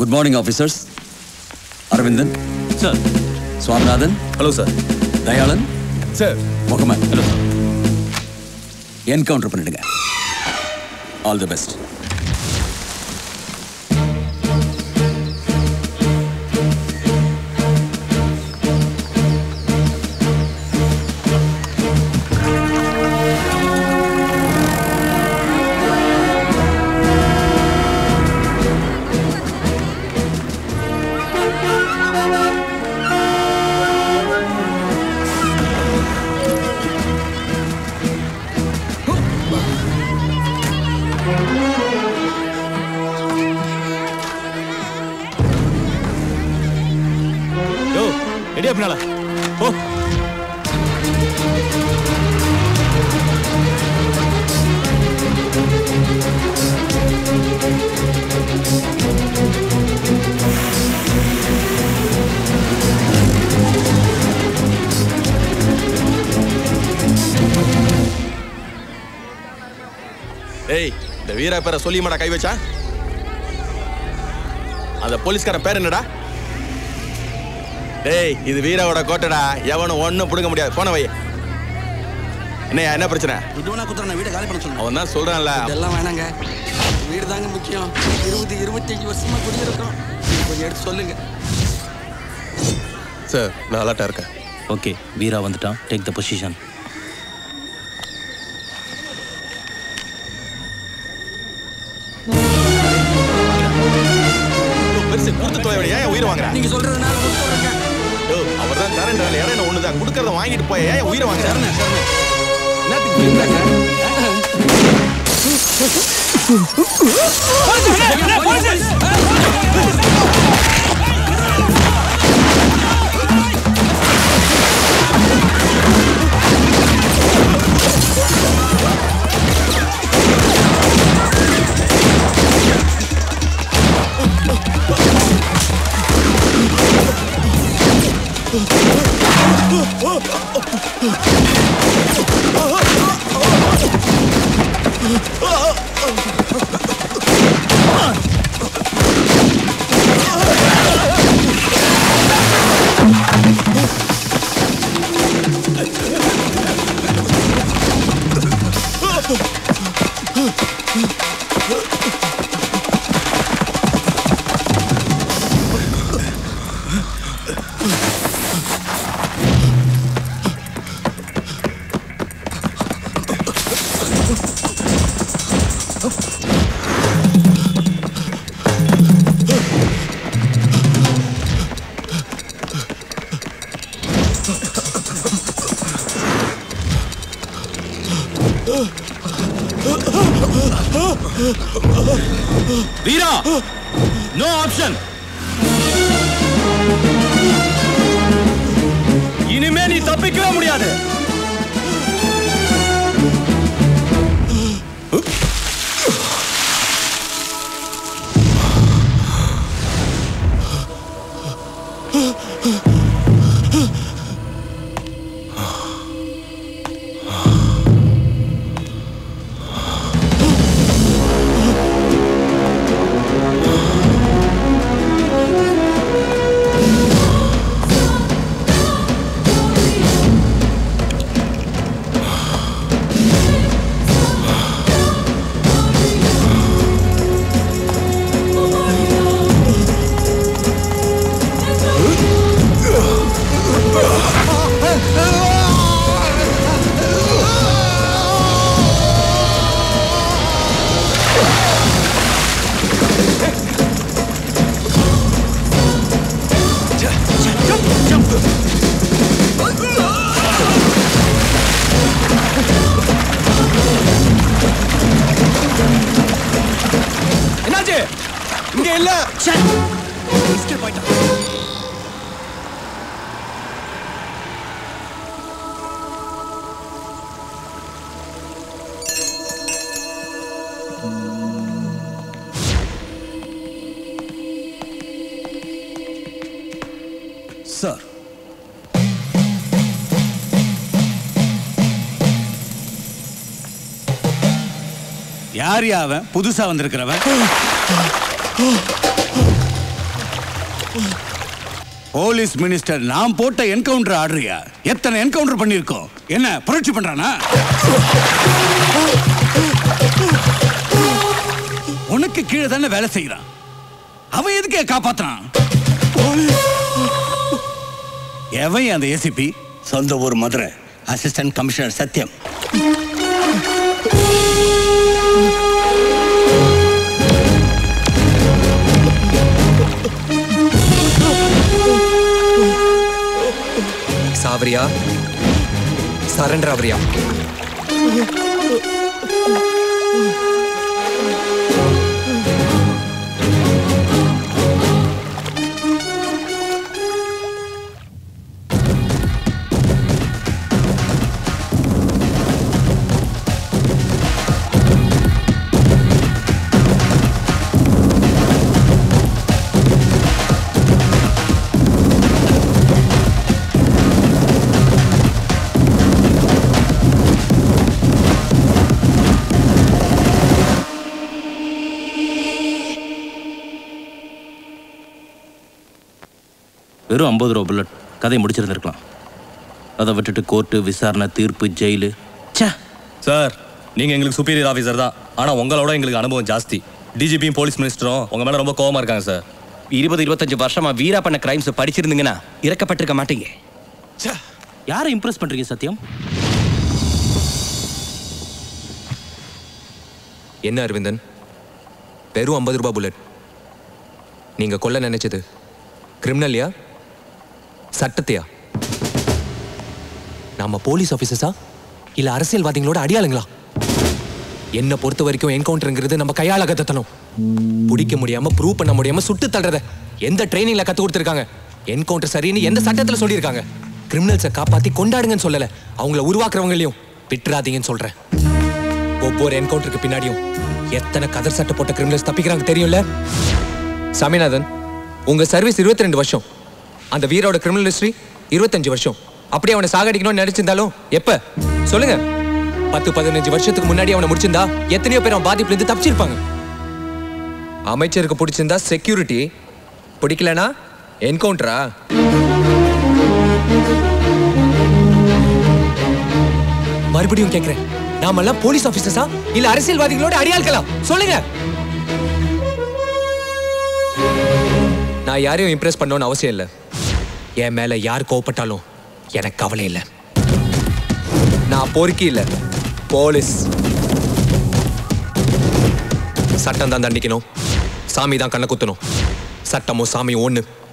Good morning officers Aravindan sir Swaminathan hello sir Dayalan sir Mohammed hello sir encounter பண்ணிடுங்க all the best யோ ரெடியா பின்னால ஓ ஏய் இந்த வீரா பேரை சொல்லி மாடா கை வச்சா அந்த போலீஸ்காரன் பேர் என்னடா டேய் இது வீராவோட கோட்டைடா எவனும் ஒண்ணும் பிடுங்க முடியாது போன வை என்னையா என்ன பிரச்சனை இதுவனா குத்துறா வீடை காலி பண்ண சொல்லுங்க அவன் தான் சொல்றான்ல இதெல்லாம் வேணாங்க வீடு தாங்க முக்கியம் இருபது இருபத்தஞ்சு வருஷமா குடியிருக்கோம் இது கொஞ்சம் எடுத்து சொல்லுங்க சார் நான் அலர்ட்டா இருக்கேன் ஓகே வீரா வந்துட்டான் டேக் த பொசிஷன் பெருசு கொடுத்து தோய ஏன் உயிரை வாங்குற நீங்க சொல்றதுனால கொடுத்து விடுங்க. அவர் தான் தரேன்றால யாரும் என்ன ஒண்ணுதான் கொடுக்கறத வாங்கிட்டு போய் ஏன் உயிரை வாங்குற சரண, சரண. என்னத்துக்கு இல்லைங்க. வீரா நோ ஆப்ஷன் இனிமே நீ தப்பிக்கவே முடியாது என்னாச்சு இங்க இல்ல சார் யார் யா அவன் புதுசா வந்திருக்கிறவன் போலீஸ் மினிஸ்டர் நான் போட்ட என்கவுண்டர் ஆடுறியா எத்தனை என்கவுண்டர் பண்ணியிருக்கோம் என்ன புரட்சி பண்றானா உனக்கு கீழே தானே வேலை செய்யறான் அவன் எதுக்கே காப்பாத்துறான் எவன் அந்த ஏசிபி சொந்த ஊர் மதுரை அசிஸ்டன்ட் கமிஷனர் சத்யம் சாவரியா சரண்டர் ஆவரியா வெறும் ஐம்பது ரூபா புல்லட் கதையை முடிச்சிருந்திருக்கலாம் அதை விட்டுட்டு கோர்ட்டு விசாரணை தீர்ப்பு ஜெயிலு ச்சே சார் நீங்க எங்களுக்கு சுப்பீரியர் ஆஃபீஸர் தான் ஆனா உங்களோட எங்களுக்கு அனுபவம் ஜாஸ்தி டிஜிபியும் போலீஸ் மினிஸ்டரும் உங்க மேல ரொம்ப கோவமா இருக்காங்க சார் இருபது இருபத்தஞ்சு வருஷமா வீரா பண்ண கிரைம்ஸ் படிச்சிருந்தீங்கன்னா இறக்கப்பட்டிருக்க மாட்டீங்க யாரை இம்ப்ரெஸ் பண்றீங்க சத்யம் என்ன அரவிந்தன் வெறும் ஐம்பது ரூபாய் புல்லட் நீங்க கொல்ல நினைச்சது கிரிமினல்யா சட்டத்தையா நாம போலீஸ் ஆஃபீஸர்ஸா இல்ல அரசியல்வாதிகளோட அடியாளுங்களா என்ன பொறுத்த வரைக்கும் என்கவுண்டருங்கிறது நம்ம கையால கத்தணும் பிடிக்க முடியாம ப்ரூவ் பண்ண முடியாம சுட்டு தள்ளுறத எந்த ட்ரைனிங்ல கத்து கொடுத்துருக்காங்க என்கவுண்டர் சரின்னு எந்த சட்டத்துல சொல்லியிருக்காங்க கிரிமினல்ஸை காப்பாத்தி கொண்டாடுங்கன்னு சொல்லல அவங்கள உருவாக்குறவங்களையும் விட்டுறாதீங்கன்னு சொல்றேன் ஒவ்வொரு என்கவுண்டருக்கு பின்னாடியும் எத்தனை கதர் சட்டை போட்ட கிரிமினல்ஸ் தப்பிக்கிறாங்க தெரியும்ல சாமிநாதன் உங்க சர்வீஸ் 22 ரெண்டு வருஷம் அந்த வீரோட கிரிமினல் ஹிஸ்டரி இருபத்தஞ்சு வருஷம் அப்படியே அவனை சாகடிக்கணும்னு நினைச்சிருந்தாலும் எப்ப சொல்லுங்க பத்து பதினஞ்சு வருஷத்துக்கு முன்னாடி அவனை முடிச்சிருந்தா எத்தனையோ பேர் அவன் பாதிப்புல இருந்து தப்பிச்சிருப்பாங்க அமைச்சருக்கு பிடிச்சிருந்தா செக்யூரிட்டி பிடிக்கலனா என்கவுண்டரா மறுபடியும் கேக்குறேன் நாமெல்லாம் போலீஸ் ஆபீசர்ஸா இல்ல அரசியல்வாதிகளோட அடியாள்களா சொல்லுங்க நான் யாரையும் இம்ப்ரெஸ் பண்ணணும்னு அவசியம் இல்லை என் மேல யார் கோவப்பட்டாலும் எனக்கு கவலை இல்லை நான் பொறுக்கி இல்லை போலீஸ் சட்டம் தான் தண்டிக்கணும் சாமி தான் கண்ணை குத்தணும் சட்டமும் சாமியும் ஒண்ணு